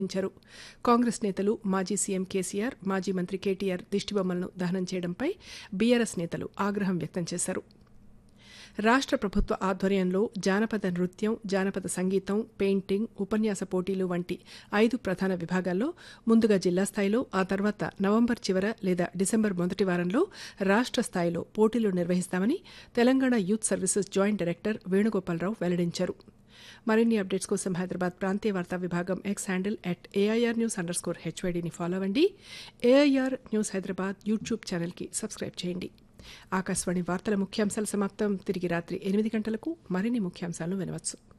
ఇచ్చారు కాంగ్రెస్ నేతలు మాజీ సీఎం కేసీఆర్ మాజీ మంత్రి కేటీఆర్ దిష్టిబొమ్మలను దహనం చేయడంపై బీఆర్ఎస్ నేతలు ఆగ్రహం వ్యక్తం చేశారు రాష్ట్ర ప్రభుత్వ ఆధ్వర్యంలో జానపద నృత్యం జానపద సంగీతం పెయింటింగ్ ఉపన్యాస పోటీలు వంటి ఐదు ప్రధాన విభాగాల్లో ముందుగా జిల్లా స్థాయిలో ఆ తర్వాత నవంబర్ చివర లేదా డిసెంబర్ మొదటి వారంలో రాష్ట్ర స్థాయిలో పోటీలు నిర్వహిస్తామని Telangana youth services joint director Venugopalarao వెల్లడించారు మరిన్ని అప్డేట్స్ కోసం హైదరాబాద్ ప్రాంతీయ వార్తా విభాగం X handle at AIR news underscore హెచ్వైడీని ఫాలో అవ్వండి ఏఐఆర్ న్యూస్ హైదరాబాద్ యూట్యూబ్ ఛానల్కి సబ్స్క్రైబ్ చేయండి ఆకాశవాణి వార్తల ముఖ్యాంశాలు సమాప్తం తిరిగి రాత్రి ఎనిమిది గంటలకు మరిన్ని ముఖ్యాంశాలను వినవచ్చు